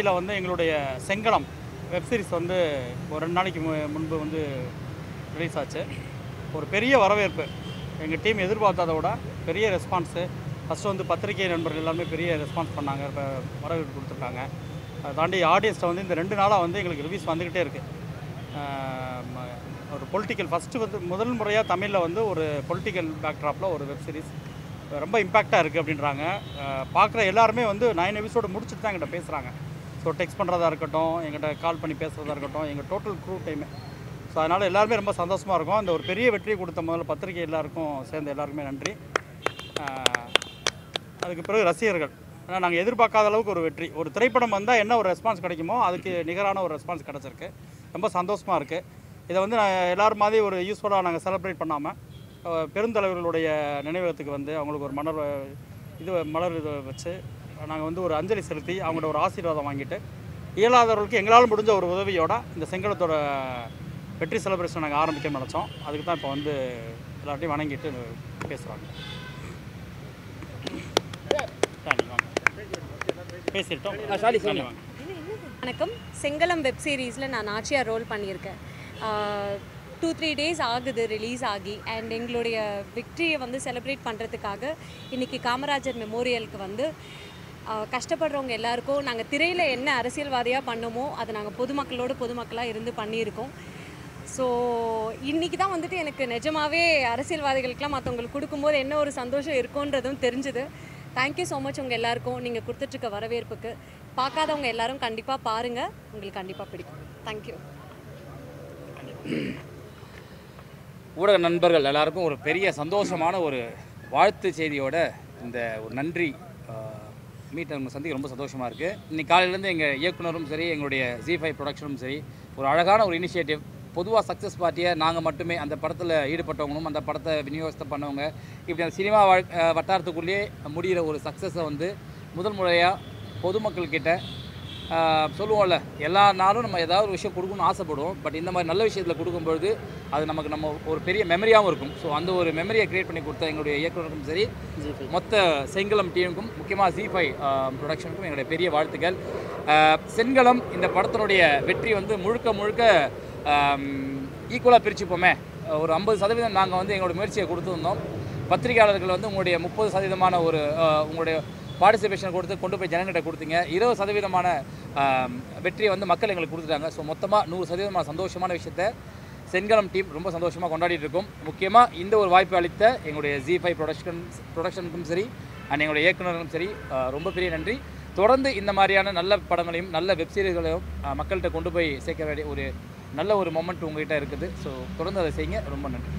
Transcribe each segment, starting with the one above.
பத்திரிகையில் வந்து எங்களுடைய செங்கலம் வெப்சீரிஸ் வந்து ஒரு ரெண்டு நாளைக்கு மு- முன்பு வந்து ரிலீஸ் ஆச்சு ஒரு பெரிய வரவேற்பு எங்கள் டீம் எதிர்பார்த்ததை விட பெரிய ரெஸ்பான்ஸு ஃபஸ்ட்டு வந்து பத்திரிகை நண்பர்கள் எல்லாமே பெரிய ரெஸ்பான்ஸ் பண்ணாங்க இப்போ வரவேற்பு கொடுத்துருக்காங்க அதை தாண்டி ஆடியன்ஸ்ட்டை வந்து இந்த ரெண்டு நாளாக வந்து எங்களுக்கு ரிவ்யூஸ் வந்துக்கிட்டே இருக்குது ஒரு பொலிட்டிக்கல் ஃபஸ்ட்டு வந்து முதல் முறையாக தமிழில் வந்து ஒரு பொலிட்டிக்கல் பேக்ட்ராப்பில் ஒரு வெப் சீரிஸ் ரொம்ப இம்பாக்டாக இருக்குது அப்படின்றாங்க பார்க்குற எல்லாருமே வந்து நைன் எபிசோடு முடிச்சுட்டு தான் எங்கிட்ட பேசுகிறாங்க ஸோ டெக்ஸ்ட் பண்ணுறதா இருக்கட்டும் எங்கிட்ட கால் பண்ணி பேசுகிறதா இருக்கட்டும் எங்கள் டோட்டல் க்ரூ டைமு ஸோ அதனால் எல்லாருமே ரொம்ப சந்தோஷமாக இருக்கும் அந்த ஒரு பெரிய வெற்றியை கொடுத்த முதல்ல பத்திரிகை எல்லாருக்கும் சேர்ந்த எல்லாருக்குமே நன்றி ஆஹ் அதுக்கு பிறகு ரசிகர்கள் ஏன்னா நாங்கள் எதிர்பார்க்காத அளவுக்கு ஒரு வெற்றி ஒரு திரைப்படம் வந்தால் என்ன ஒரு ரெஸ்பான்ஸ் கிடைக்குமோ அதுக்கு நிகரான ஒரு ரெஸ்பான்ஸ் கிடச்சிருக்கு ரொம்ப சந்தோஷமாக இருக்குது இதை வந்து நான் எல்லாரும் மாதிரி ஒரு யூஸ்ஃபுல்லாக நாங்கள் செலிப்ரேட் பண்ணாமல் பெருந்தலைவர்களுடைய நினைவகத்துக்கு வந்து அவங்களுக்கு ஒரு மலர் வ- இது மலர் இது வச்சு நாங்கள் வந்து ஒரு அஞ்சலி செலுத்தி அவங்களோட ஒரு ஆசீர்வாதம் வாங்கிட்டு இயலாதவர்களுக்கு எங்களால் முடிஞ்ச ஒரு உதவியோட இந்த செங்கலத்தோட வெற்றி செலிப்ரேஷன் நாங்கள் ஆரம்பிக்கணும்னு நினச்சோம் அதுக்கு தான் இப்போ வந்து எல்லார்ட்டையும் வணங்கிட்டு பேசுகிறாங்க பேசிட்டோம் வாங்க வணக்கம் செங்கலம் வெப் சீரிஸில் நான் நாச்சியார் ரோல் பண்ணியிருக்கேன் டூ த்ரீ டேஸ் ஆகுது ரிலீஸ் ஆகி அண்ட் எங்களுடைய விக்ட்ரியை வந்து செலிப்ரேட் பண்ணுறதுக்காக இன்றைக்கி காமராஜர் மெமோரியலுக்கு வந்து ஆஹ், கஷ்டப்படுறவங்க எல்லாருக்கும் நாங்கள் திரையில் என்ன அரசியல்வாதியாக பண்ணோமோ அதை நாங்கள் பொதுமக்களோட பொதுமக்களாக இருந்து பண்ணியிருக்கோம் ஸோ இன்றைக்கி தான் வந்துட்டு எனக்கு நிஜமாவே அரசியல்வாதிகளுக்கெல்லாம் மற்றவங்களுக்கு கொடுக்கும்போது என்ன ஒரு சந்தோஷம் இருக்குன்றதும் தெரிஞ்சுது தேங்க்யூ ஸோ மச் உங்கள் எல்லாருக்கும் நீங்கள் கொடுத்துட்ருக்க வரவேற்புக்கு பார்க்காதவங்க எல்லாரும் கண்டிப்பாக பாருங்கள் உங்களுக்கு கண்டிப்பாக பிடிக்கும் தேங்க்யூ ஊடக நண்பர்கள் எல்லாருக்கும் ஒரு பெரிய சந்தோஷமான ஒரு வாழ்த்து செய்தியோட இந்த ஒரு நன்றி மீட் நம்ம சந்திக்க ரொம்ப சந்தோஷமாக இருக்குது இன்னைக்கு காலையிலேருந்து எங்கள் இயக்குனரும் சரி எங்களுடைய ஜி ஃபைவ் ப்ரொடக்ஷனும் சரி ஒரு அழகான ஒரு இனிஷியேட்டிவ் பொதுவாக சக்ஸஸ் பார்ட்டியை நாங்கள் மட்டுமே அந்த படத்தில் ஈடுபட்டவங்களும் அந்த படத்தை விநியோகத்தை பண்ணவங்க இப்படி அந்த சினிமா வாழ் அஹ் வட்டாரத்துக்குள்ளேயே முடிகிற ஒரு சக்ஸஸை வந்து முதல் முறையாக பொதுமக்கள்கிட்ட ஆஹ் சொல்லுவோம்ல எல்லா நாளும் நம்ம ஏதாவது ஒரு விஷயம் கொடுக்கணும்னு ஆசைப்படுவோம் பட் இந்த மாதிரி நல்ல விஷயத்தில் கொடுக்கும்பொழுது அது நமக்கு நம்ம ஒரு பெரிய மெமரியாகவும் இருக்கும் ஸோ அந்த ஒரு மெமரியை கிரியேட் பண்ணி கொடுத்த எங்களுடைய இயக்குனருக்கும் சரி மொத்த செங்கலம் டீமுக்கும் முக்கியமாக ஜி ஃபைவ் ப்ரொடக்ஷனுக்கும் எங்களுடைய பெரிய வாழ்த்துக்கள் ஆஹ் செங்கலம் இந்த படத்தினுடைய வெற்றி வந்து முழுக்க முழுக்க ஈக்குவலாக பிரிச்சுப்போமே ஒரு ஐம்பது சதவீதம் நாங்கள் வந்து எங்களோட முயற்சியை கொடுத்துருந்தோம் பத்திரிகையாளர்கள் வந்து உங்களுடைய முப்பது சதவீதமான ஒரு ஆஹ் உங்களுடைய பார்ட்டிசிபேஷன் கொடுத்து கொண்டு போய் ஜனங்கிட்ட கொடுத்தீங்க இருபது சதவீதமான ஆம், வெற்றியை வந்து மக்கள் எங்களுக்கு கொடுத்துட்டாங்க ஸோ மொத்தமாக நூறு சதவீதமான சந்தோஷமான விஷயத்த செங்கலம் டீம் ரொம்ப சந்தோஷமாக கொண்டாடிட்டு இருக்கோம் முக்கியமாக இந்த ஒரு வாய்ப்பு அளித்த எங்களுடைய ஜி ஃபைவ் ப்ரொடக்ஷன் ப்ரொடக்ஷனுக்கும் சரி அண்ட் எங்களுடைய இயக்குனருக்கும் சரி ஆ, ரொம்ப பெரிய நன்றி தொடர்ந்து இந்த மாதிரியான நல்ல படங்களையும் நல்ல வெப்சீரிஸ்களையும் மக்கள்கிட்ட கொண்டு போய் சேர்க்க வேண்டிய ஒரு நல்ல ஒரு மொமெண்ட் உங்ககிட்ட இருக்குது ஸோ தொடர்ந்து அதை செய்யுங்க ரொம்ப நன்றி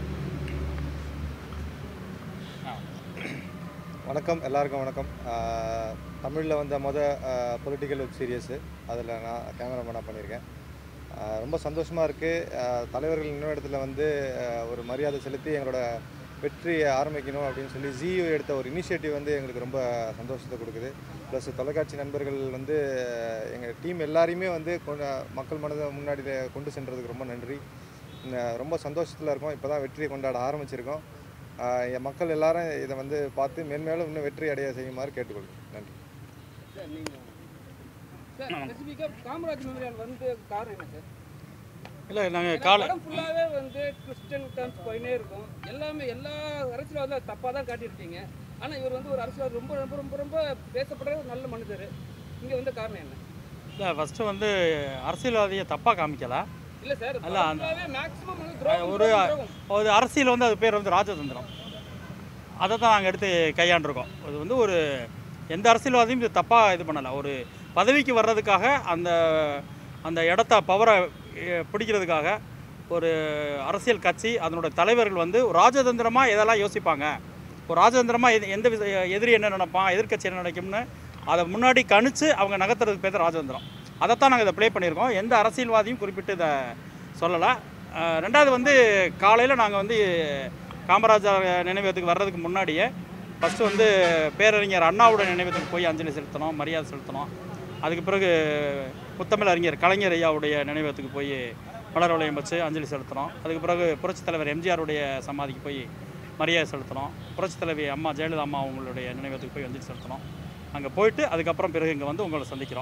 வணக்கம் எல்லாருக்கும் வணக்கம் தமிழில் வந்த மொத பொலிட்டிக்கல் வெப் சீரியஸு அதில் நான் கேமராமேனாக பண்ணியிருக்கேன் ஆஹ் ரொம்ப சந்தோஷமாக இருக்குது தலைவர்கள் இன்னொரு இடத்துல வந்து ஆஹ் ஒரு மரியாதை செலுத்தி எங்களோட வெற்றியை ஆரம்பிக்கணும் அப்படின்னு சொல்லி ஜியோ எடுத்த ஒரு இனிஷியேட்டிவ் வந்து எங்களுக்கு ரொம்ப சந்தோஷத்தை கொடுக்குது ப்ளஸ் தொலைக்காட்சி நண்பர்கள் வந்து எங்கள் டீம் எல்லாரையுமே வந்து கொண்டு மக்கள் மனதை முன்னாடி கொண்டு சென்றதுக்கு ரொம்ப நன்றி ந- ரொம்ப சந்தோஷத்தில் இருக்கோம் இப்போ தான் வெற்றியை கொண்டாட ஆரம்பிச்சிருக்கோம் ஆஹ் என் மக்கள் எல்லாரும் இதை வந்து பார்த்து மென்மேலும் இன்னும் வெற்றி அடைய செய்யுமாறு கேட்டுக்கொள்கிறேன் நன்றி சார் நீங்கள் சார் ஸ்பெசிஃபிக்காக காமராஜ் மெமோரியல் வந்து காரணம் என்ன சார் இல்லை நாங்கள் ஏன்னா காலை படம் ஃபுல்லாகவே வந்து கிறிஸ்டியன் டர்ம்ஸ் போயினே இருக்கும் எல்லாமே எல்லா அரசியல்வாதியும் தப்பாக தான் காட்டியிருக்கீங்க ஆனால் இவர் வந்து ஒரு அரசியல்வாதி ரொம்ப ரொம்ப ரொம்ப ரொம்ப பேசப்படுற ஒரு நல்ல மனிதர் இங்கே வந்து காரணம் என்ன இல்லை ஃபஸ்ட்டு வந்து அரசியல்வாதியை தப்பாக காமிக்கல இல்லை சார் அல்ல, அந்த- மேக்ஸிமம் வந்து துரோகம், ஒரு துரோகம், துரோகம். ஒரு அரசியல் வந்து அது பேர் வந்து ராஜதந்திரம் அதை தான் நாங்கள் எடுத்து கையாண்டிருக்கோம் இது வந்து ஒரு எந்த அரசியல்வாதியும் இது தப்பாக இது பண்ணலை ஒரு பதவிக்கு வர்றதுக்காக அந்த அந்த இடத்த பவரை பிடிக்கிறதுக்காக ஒரு அரசியல் கட்சி அதனோட தலைவர்கள் வந்து ஒரு ராஜதந்திரமாக எதெல்லாம் யோசிப்பாங்க ஒரு ராஜதந்திரமாக எது எந்த வித எதிரி என்ன நினைப்பான் எதிர்க்கட்சி என்ன நினைக்கும்னு அதை முன்னாடி கணிச்சு அவங்க நகர்த்துறதுக்கு பேர் தான் ராஜதந்திரம் அதைத்தான் நாங்கள் இதை ப்ளே பண்ணியிருக்கோம் எந்த அரசியல்வாதியும் குறிப்பிட்டு இதை சொல்லலை அஹ் ரெண்டாவது வந்து காலையில் நாங்கள் வந்து காமராஜர் நினைவகத்துக்கு வர்றதுக்கு முன்னாடியே ஃபஸ்ட்டு வந்து பேரறிஞர் அண்ணாவோட நினைவகத்துக்கு போய் அஞ்சலி செலுத்தணும் மரியாதை செலுத்தணும் அதுக்கு பிறகு முத்தமிழ் அறிஞர் கலைஞர் ஐயாவுடைய நினைவகத்துக்கு போய் மலர் வளையம் வச்சு அஞ்சலி செலுத்தணும் அதுக்கு பிறகு புரட்சித் தலைவர் எம்ஜிஆருடைய சமாதிக்கு போய் மரியாதை செலுத்தணும் புரட்சித் தலைவி அம்மா ஜெயலலிதா அம்மா அவங்களுடைய நினைவகத்துக்கு போய் அஞ்சலி செலுத்தணும் அங்கே போயிட்டு அதுக்கப்புறம் பிறகு இங்கே வந்து உங்களை சந்திக்கிறோம்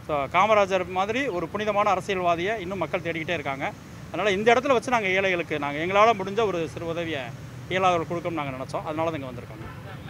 ஸோ காமராஜர் மாதிரி ஒரு புனிதமான அரசியல்வாதியை இன்னும் மக்கள் தேடிக்கிட்டே இருக்காங்க அதனால் இந்த இடத்துல வச்சு நாங்கள் ஏழைகளுக்கு நாங்கள் எங்களால் முடிஞ்ச ஒரு சிறு உதவியை இயலாதவர்கள் கொடுக்கணும்னு நாங்கள் நினச்சோம் அதனால தான் இங்கே வந்திருக்கோங்க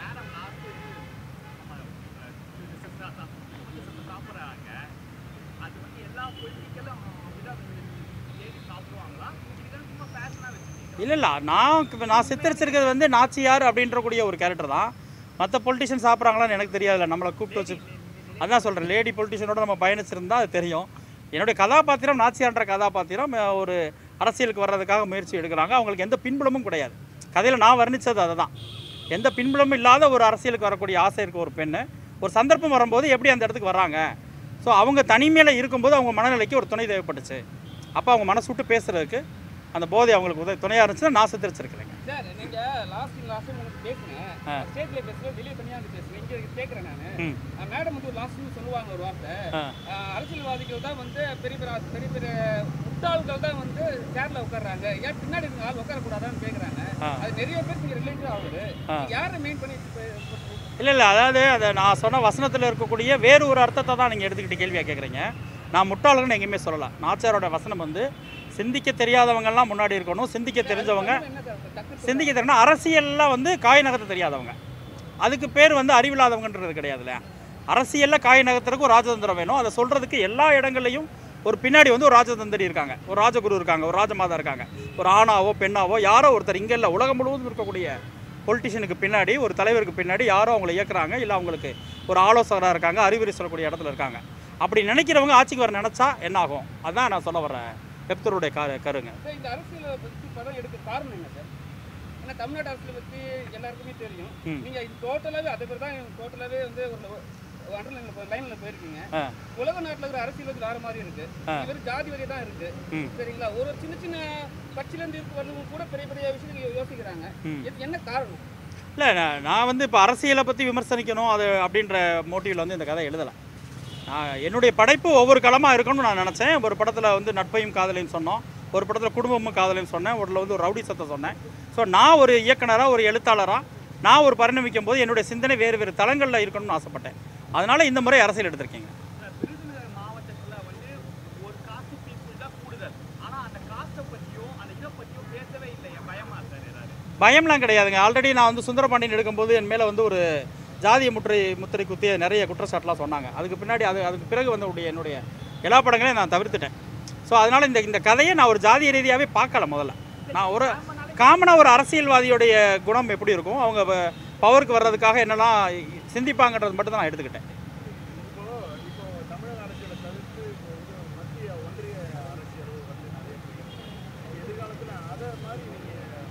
இல்லை இல்லை நான் இப்ப நான் சித்தரிச்சிருக்கிறது வந்து நாச்சியார் அப்படின்றக்கூடிய ஒரு கேரக்டர் தான் மற்ற பொலிட்டிஷியன் சாப்பிட்றாங்களான்னு எனக்கு தெரியாதுல்ல நம்மளை கூப்பிட்டு வச்சு அதான் சொல்கிறேன் லேடி பொலிட்டிஷியனோட நம்ம பயணிச்சிருந்தா அது தெரியும் என்னுடைய கதாபாத்திரம் நாச்சியார்ன்ற கதாபாத்திரம் அஹ், ஒரு அரசியலுக்கு வர்றதுக்காக முயற்சி எடுக்கிறாங்க அவங்களுக்கு எந்த பின்புலமும் கிடையாது கதையில் நான் வர்ணித்தது அதை தான் எந்த பின்புலமும் இல்லாத ஒரு அரசியலுக்கு வரக்கூடிய ஆசை இருக்க ஒரு பெண்ணு ஒரு சந்தர்ப்பம் வரும்போது எப்படி அந்த இடத்துக்கு வர்றாங்க ஸோ அவங்க தனிமையில் இருக்கும்போது அவங்க மனநிலைக்கு ஒரு துணை தேவைப்பட்டுச்சு அப்போ அவங்க மனசு விட்டு பேசுறதுக்கு அந்த போதை அவங்களுக்கு உதவி துணையாக இருந்துச்சுன்னா நான் சித்தரிச்சிருக்கிறேங்க சார் நீங்க லாஸ்ட் லாஸ்ட் உங்களுக்கு பேசுனேன் ஆ. ஸ்டேட்ல பேசுறேன் வெளியே தனியா வந்து பேசுறேன் இங்க கேட்கறேன் நான் ம் மேடம் வந்து லாஸ்ட் சொல்லுவாங்க ஒரு வார்த்தை ஆ ஆ, அரசியல்வாதிகள் தான் வந்து பெரிய பெரிய பெரிய பெரிய முட்டாள்கள் தான் வந்து சேர்ல உட்கார்றாங்க ஏன் பின்னாடி இருக்க ஆள் உட்காரக்கூடாதான்னு கேட்குறாங்க ஆ. அது நிறைய பேருக்கு இங்கே ரிலேட்டிவ் ஆகுது ஆ. நீங்க யாரை மெயின் பண்ணி இல்லை இல்லை அதாவது அதை நான் சொன்ன வசனத்தில் இருக்கக்கூடிய வேறு ஒரு அர்த்தத்தை தான் நீங்கள் எடுத்துக்கிட்டு கேள்வியாக கேட்குறீங்க நான் முட்டாளர்கள்னு எங்கேயுமே சொல்லலை நாச்சாரோட வசனம் வந்து சிந்திக்க தெரியாதவங்கெல்லாம் முன்னாடி இருக்கணும் சிந்திக்க தெரிஞ்சவங்க என்ன டக்கு சிந்திக்க தெரியும்னா அரசியலில் வந்து காய் நகர்த்த தெரியாதவங்க அதுக்கு பேர் வந்து அறிவில்லாதவங்கன்றது கிடையாதுல்ல அரசியலில் காய் நகர்த்துறதுக்கு ஒரு ராஜதந்திரம் வேணும் அதை சொல்கிறதுக்கு எல்லா இடங்கள்லையும் ஒரு பின்னாடி வந்து ஒரு ராஜதந்திரி இருக்காங்க ஒரு ராஜகுரு இருக்காங்க ஒரு ராஜமாதா இருக்காங்க ஒரு ஆணாவோ பெண்ணாவோ யாரோ ஒருத்தர் இங்கே இல்லை உலகம் முழுவதும் இருக்கக்கூடிய பொலிட்டிஷியனுக்கு பின்னாடி ஒரு தலைவருக்கு பின்னாடி யாரோ அவங்களை இயக்குறாங்க இல்லை அவங்களுக்கு ஒரு ஆலோசகராக இருக்காங்க அறிவுரை சொல்லக்கூடிய இடத்துல இருக்காங்க அப்படி நினைக்கிறவங்க ஆட்சிக்கு வர நினச்சா என்ன ஆகும் அதான் நான் சொல்ல வர்றேன் வெப்தருடைய கரு கருங்க சார் இந்த அரசியலை பற்றி படம் எடுக்க காரணம் என்ன சார் ஏன்னா தமிழ்நாடு அரசியலை பற்றி எல்லாருக்குமே தெரியும் ம். நீங்க இது டோட்டலாகவே அதை பேர் தான் டோட்டலாகவே வந்து ஒரு அண்டர்லைனில் லைனில் போயிருக்கீங்க ஆ உலக நாட்டில் இருக்கிற அரசியல் வந்து வேற மாதிரி இருக்கு ஆ. இவர் ஜாதி வரி தான் இருக்கு ம். சரிங்களா ஒரு சின்ன சின்ன கட்சியிலேருந்து இருக்கு வரவங்க கூட பெரிய பெரிய விஷயங்கள் யோசிக்கிறாங்க ம். இது என்ன காரணம் இல்லை நான் நான் வந்து இப்போ அரசியலை பற்றி விமர்சனிக்கணும் அது அப்படின்ற மோட்டிவில் வந்து இந்த கதை எழுதலை நான் என்னுடைய படைப்பு ஒவ்வொரு களமாக இருக்கணும்னு நான் நினச்சேன் ஒரு படத்தில் வந்து நட்பையும் காதலையும் சொன்னோம் ஒரு படத்தில் குடும்பமும் காதலையும் சொன்னேன் ஒருல வந்து ஒரு ரவுடி சத்தம் சொன்னேன் ஸோ நான் ஒரு இயக்குனராக ஒரு எழுத்தாளராக நான் ஒரு பரிணமிக்கும் போது என்னுடைய சிந்தனை வேறு வேறு தளங்களில் இருக்கணும்னு ஆசைப்பட்டேன் அதனால் இந்த முறை அரசியல் எடுத்திருக்கீங்க விருதுநகர் மாவட்டத்தில் வந்து ஒரு காஸ்ட் பீப்புள் தான் கூடுதல் ஆனால் அந்த காஸ்ட்டை பற்றியும் அந்த இதை பற்றியும் பேசவே இல்லையா பயமா சார் ஏதாவது பயம்லாம் கிடையாதுங்க ஆல்ரெடி நான் வந்து சுந்தரபாண்டியன் எடுக்கும்போது என் மேலே வந்து ஒரு ஜாதிய முற்றை முத்திரை குத்திய நிறைய குற்றச்சாட்டுலாம் சொன்னாங்க அதுக்கு பின்னாடி அது அதுக்கு பிறகு வந்து என்னுடைய எல்லா படங்களையும் நான் தவிர்த்துட்டேன் ஸோ அதனால் இந்த இந்த கதையை நான் ஒரு ஜாதிய ரீதியாகவே பார்க்கல முதல்ல நான் ஒரு காமனாக ஒரு அரசியல்வாதியுடைய குணம் எப்படி இருக்கும் அவங்க பவருக்கு வர்றதுக்காக என்னெல்லாம் சிந்திப்பாங்கன்றது மட்டும் தான் நான் எடுத்துக்கிட்டேன் இப்போ இப்போ தமிழக அரசியலை தவிர்த்து இப்போ இது மத்திய ஒன்றிய அரசியல் வந்து நிறைய போயிருக்கு எதிர்காலத்தில் அதை மாதிரி நீங்கள்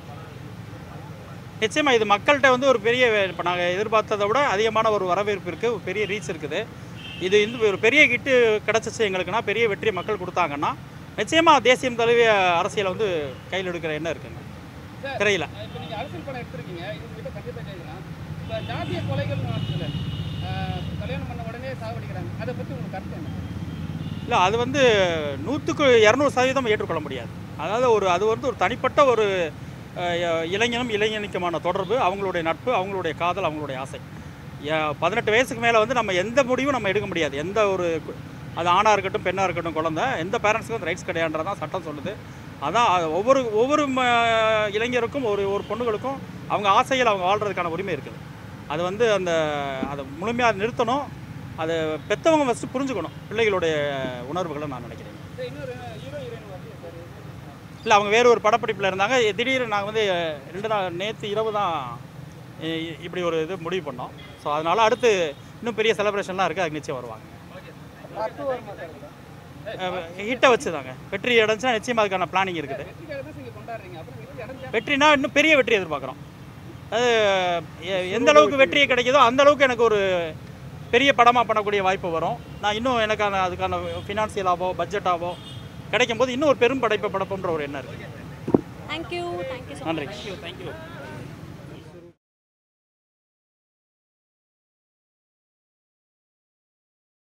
படம் நிச்சயமாக இது மக்கள்கிட்ட வந்து ஒரு பெரிய இப்போ நாங்கள் எதிர்பார்த்ததை விட அதிகமான ஒரு வரவேற்பு இருக்குது ஒரு பெரிய ரீச் இருக்குது இது இந்த ஒரு பெரிய கிட்டு கிடச்சிச்சு எங்களுக்குன்னா பெரிய வெற்றி மக்கள் கொடுத்தாங்கன்னா நிச்சயமாக தேசியம் தழுவிய அரசியலை வந்து கையில் எடுக்கிற எண்ணம் இருக்குங்க சார், திரையில் இப்போ நீங்கள் அரசியல் படம் எடுத்திருக்கீங்க இது கிட்ட கண்டிப்பாக கேட்கலாம் இப்போ ஜாதிய கொலைகள் நடக்குதுல்ல ஆஹ் கல்யாணம் பண்ண உடனே சாவடிக்கிறாங்க அதை பற்றி உங்களுக்கு கருத்து என்ன இல்லை அது வந்து நூற்றுக்கு இரநூறு சதவீதம் ஏற்றுக்கொள்ள முடியாது அதாவது ஒரு அது வந்து ஒரு தனிப்பட்ட ஒரு அஹ், இளைஞனும் இளைஞனுக்குமான தொடர்பு அவங்களுடைய நட்பு அவங்களுடைய காதல் அவங்களுடைய ஆசை ஏ- பதினெட்டு வயசுக்கு மேலே வந்து நம்ம எந்த முடிவும் நம்ம எடுக்க முடியாது எந்த ஒரு கு- அது ஆணாக இருக்கட்டும் பெண்ணாக இருக்கட்டும் குழந்தை எந்த பேரண்ட்ஸுக்கும் அந்த ரைட்ஸ் கிடையாதுன்றதான் சட்டம் சொல்லுது அதான் அது ஒவ்வொரு ஒவ்வொரு ம- இளைஞருக்கும் ஒரு ஒரு பொண்ணுகளுக்கும் அவங்க ஆசையில் அவங்க வாழ்கிறதுக்கான உரிமை இருக்குது அது வந்து அந்த அதை முழுமையாக நிறுத்தணும் அதை பெற்றவங்க ஃபஸ்ட்டு புரிஞ்சுக்கணும் பிள்ளைகளுடைய உணர்வுகளை நான் நினைக்கிறேன் சார் இன்னொரு ஹீரோ ஹீரோயின் வரலையா சார் இல்லை அவங்க வேறு ஒரு படப்பிடிப்பில் இருந்தாங்க திடீர்னு நாங்கள் வந்து ரெண்டு நாள் நேற்று இரவு தான் இ- இப்படி ஒரு இது முடிவு பண்ணோம் ஸோ அதனால் அடுத்து இன்னும் பெரிய செலிப்ரேஷன்லாம் இருக்குது அதுக்கு நிச்சயம் வருவாங்க பத்து வருமா சார் ஹிட்டை வச்சு தாங்க வெற்றி அடைஞ்சுன்னா நிச்சயமாக அதுக்கான பிளானிங் இருக்குது வெற்றிக்காக தான் நீங்கள் கொண்டாடுறீங்க அப்புறம் வெற்றி அடைஞ்சா வெற்றினா இன்னும் பெரிய வெற்றி எதிர்பார்க்குறோம் அது எ- எந்த அளவுக்கு வெற்றி கிடைக்குதோ அந்த அளவுக்கு எனக்கு ஒரு பெரிய படமாக பண்ணக்கூடிய வாய்ப்பு வரும் நான் இன்னும் எனக்கான அதுக்கான ஃபினான்சியலாவோ பட்ஜெட்டாவோ கிடைக்கும் போது இன்னும் ஒரு பெரும் படைப்பை படைப்புன்ற ஒரு எண்ணம் இருக்குது தேங்க்யூ தேங்க்யூ ஸோ நன்றி தேங்க்யூ